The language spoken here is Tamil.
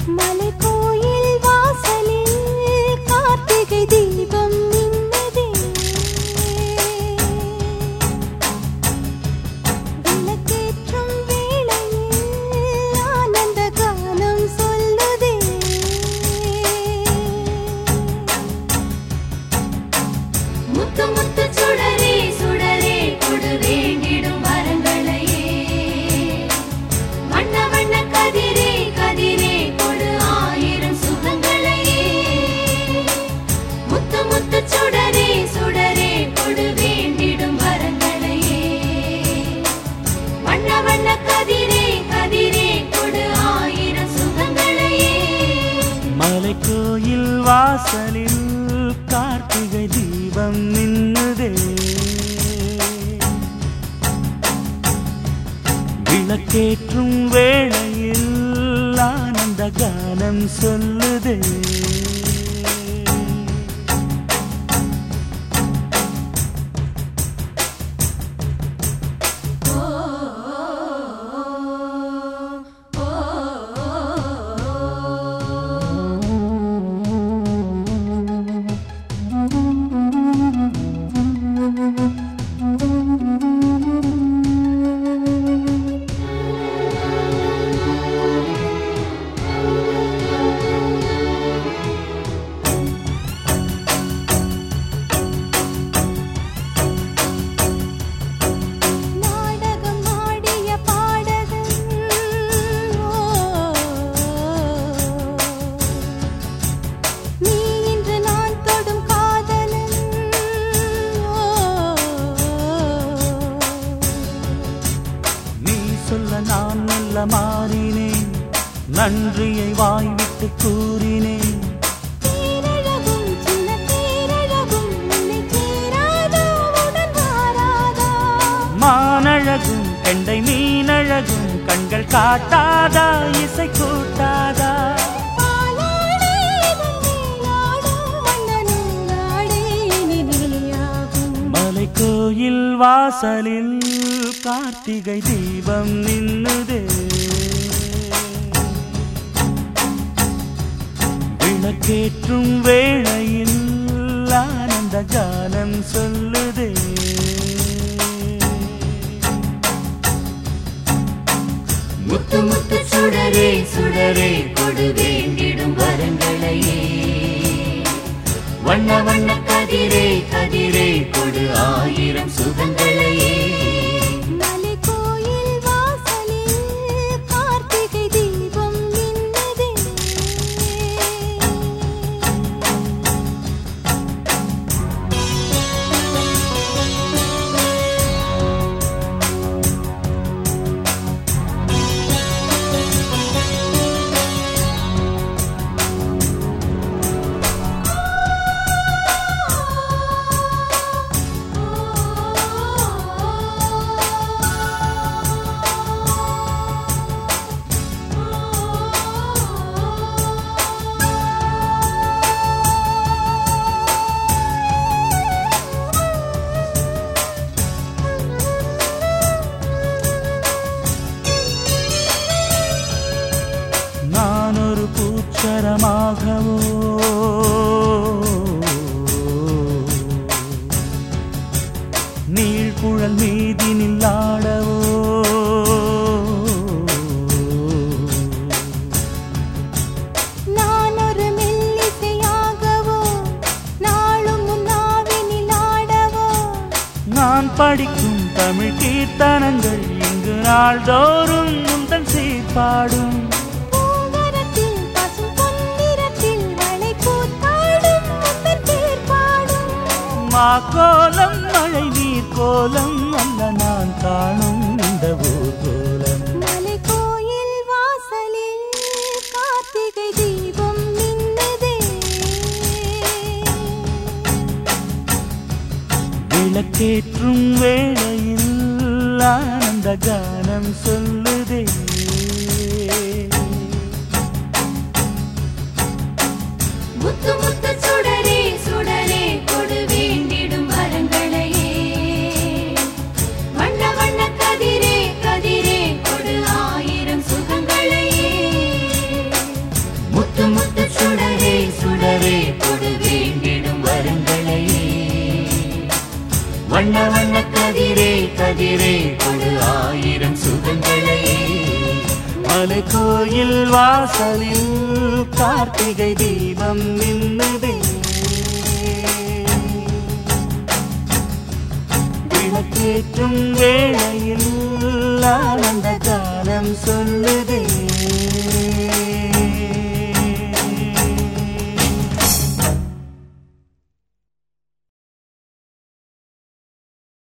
மலைக்கோயில் வாசலில் கார்த்திகை தீபம் மின்னுதே விளக்கேற்றும் வேளையில் ஆனந்த கானம் சொல்லுதே முத்து முத்து சுடரே சுடரே கொடு வேண்டிடும் வரங்களையே வண்ண வண்ண கதிரே கதிரே கொடு ஆயிரம் சுகங்களையே முத்து முத்து சுடரே சுடரே கொடு வேண்டிடும் வரங்களையே வண்ண வண்ண கதிரே கதிரே கொடு ஆயிரம் சுகங்களையே மலைக்கோயில் வாசலில் கார்த்திகை தீபம் மின்னுதே விளக்கேற்றும் வேளையில் ஆனந்த கானம் சொல்லுதே நாடகம் ஆடிய பாடகன் நீ இன்று நான் தொடும் காதலன் நீ சொல்ல நான் மெல்ல மாறினேன் நன்றியை வாய்விட்டு கூறினேன் தேரழகும் சின்ன தேரழகும் உன்னை சேராதா உடன் வாராதா மானழகும் கெண்டை மீனழகும் கண்கள் காட்டாதா இசை கூட்டாதா பாலாடை மேலாடும் மன்னனுங்காடை இனி நீயாகும் மலைக்கோயில் வாசலில் கார்த்திகை தீபம் நின்னுதே விளக்கேற்றும் வேளையில் ஆனந்த கானம் சொல்லுதே முத்து முத்து சுடரே சுடரே கொடு வேண்டிடும் வரங்களையே வண்ண வண்ண கதிரே கதிரே கொடு ஆயிரம் சுகங்களையே மலைக்கோயில் வாசலில் கார்த்திகை தீபம் மின்னுதே நான் ஒரு பூச்சரமாகவோ நீழ்குழல் மீதினில் ஆடவோ நான் ஒரு மெல்லிசையாகவோ நாளும் முன்னாவினில் ஆடவோ நான் படிக்கும் தமிழ் கீர்த்தனங்கள் இங்கு நாள்தோறும் முந்தன் சீர்பாடும் பூங்கரத்தில் பசும் பொன்னிறத்தில் வளை கூத்தாடும் முத்தன் தேர்ப்பாடும் மாக்கோலம் மழை நீர் கோலம் அல்ல நான் காணும் இந்த ஊர்கோலம் மலைக்கோயில் வாசலில் கார்த்திகை தீபம் மின்னுதே விளக்கேற்றும் வேளையில் ஆனந்த கானம் சொல்லுதே முத்து முத்து சுடரே சுடரே கொடு வேண்டிடும் வரங்களையே வண்ண வண்ண கதிரே கதிரே கொடு ஆயிரம் சுகங்களையே கதிரே கொடு ஆயிரம் சுகங்களே மலை கோயில் வாசலில் கார்த்திகை தீபம் நின்னுதே விளக்கேற்றும் வேளையில் ஆனந்த காலம் சொல்லுதே